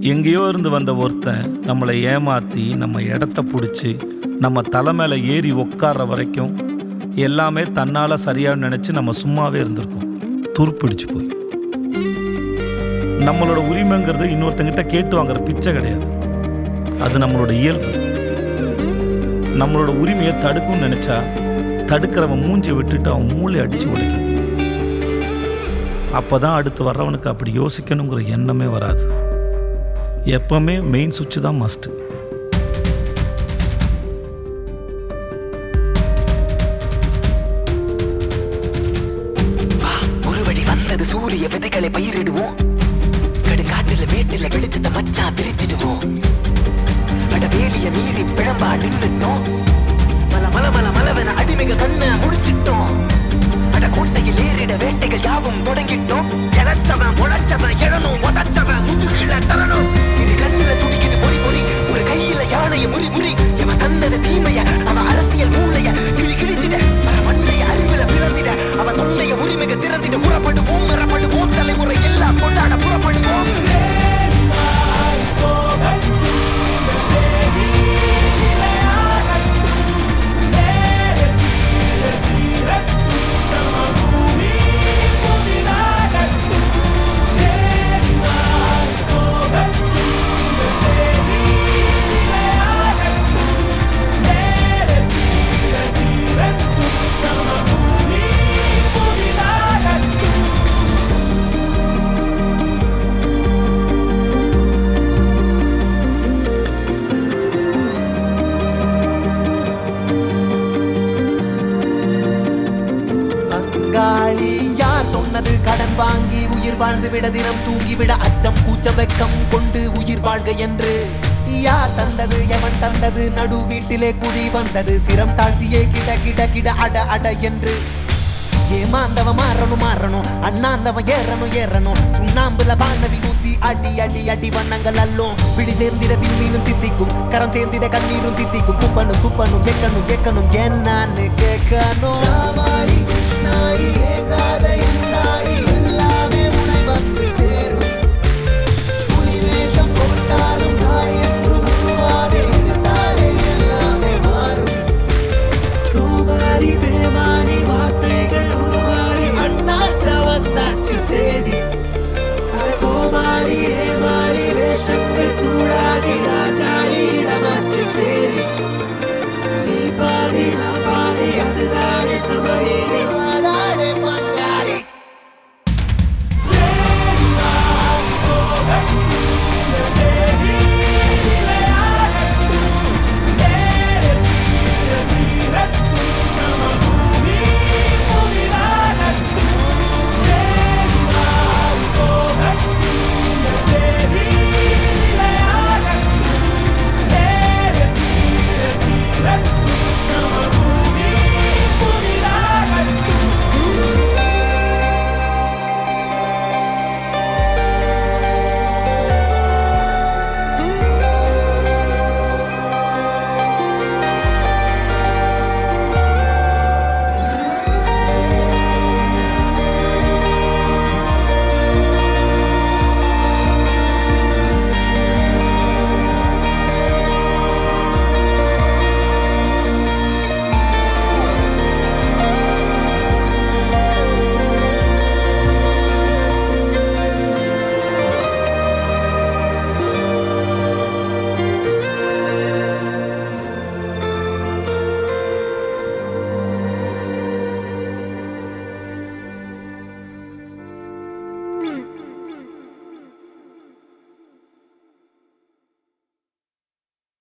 எங்கேயோ இருந்து வந்த ஒருத்தன் நம்மளை ஏமாற்றி நம்ம இடத்த பிடிச்சி நம்ம தலை மேலே ஏறி உட்கார்ற வரைக்கும் எல்லாமே தன்னால் சரியாக நினச்சி நம்ம சும்மாவே இருந்திருக்கோம் துருப்பிடிச்சு போய் நம்மளோட உரிமைங்கிறது இன்னொருத்தங்கிட்ட கேட்டு வாங்குற பிச்சை கிடையாது அது நம்மளோட இயல்பு நம்மளோட உரிமையை தடுக்கும்னு நினச்சா தடுக்கிறவன் மூஞ்சி விட்டுட்டு அவன் மூளை அடித்து உடைக்கணும் அப்போ தான் அடுத்து வர்றவனுக்கு அப்படி யோசிக்கணுங்கிற எண்ணமே வராது எப்பவுமே மெயின் சுவிட்ச் தான் மஸ்ட்டு வா ஒருவடி வந்தது சூரிய விதைகளை பயிரிடுவோம் கடுங்காட்டுல மேட்டுல வெளிச்சத்தை மச்சான் விரிச்சிடுவோம் அட வேலிய மீறி பிழம்பா நின்னுட்டோம் மல மல மல மலவென அடிமைக கண்ண முடிச்சிட்டோம் அட கோட்டையில் ஏறிட வேட்டைகள் யாவும் தொடங்கிட்டோம் இழைச்சவன் முளைச்சவன் எழணும் உதச்சவன் முதுகில தரணும் இரு கண்ணுல துடிக்குது பொறி பொறி ஒரு கையில யானைய முறி முறி இவன் தந்தது தீமைய அவன் அரசியல் மூளைய கிளி கிழிச்சிட மர மண்டைய அறிவுல பிளந்திட அவன் தொண்டைய உரிமைக திறந்திட புறப்படுவோம் மரப்படுவோம் தலைமுறை எல்லாம் கொண்டாட புறப்படுவோம் பங்காளி யார் சொன்னது கடன் வாங்கி உயிர் வாழ்ந்து விட தினம் தூங்கிவிட அச்சம் கூச்சம் வெக்கம் கொண்டு உயிர் வாழ்க என்று யார் தந்தது எவன் தந்தது நடு வீட்டிலே குடி வந்தது சிரம் தாழ்த்தியே கிட கிட கிட அட அட என்று ஏமாந்தவன் மாறணும் மாறணும் அண்ணாந்தவன் ஏறணும் ஏறணும் சுண்ணாம்புல வானவி ஊத்தி அடி அடி அடி வண்ணங்கள் அல்லும் பிடி சேர்ந்திட விண்மீனும் சித்திக்கும் கரம் சேர்ந்திட கண்ணீரும் தித்திக்கும் குப்பனும் குப்பனும் எக்கணும் எக்கணும் என்னன்னு கேட்கணும் ராமாயி கிருஷ்ணாயி ஏகாத என்னாயி எல்லாமே முனை வந்து சேரும் புலி வேஷம் போட்டாலும் நாய் என்றும் உருவாதே எதிர்த்தாலே எல்லாமே மாறும் சோமாரி பேமானி வார்த்தைகள் உருமாறி அண்ணாத்த வந்தாச்சு சேதி அட கோமாரி ஏமாறி வேஷங்கள் தூ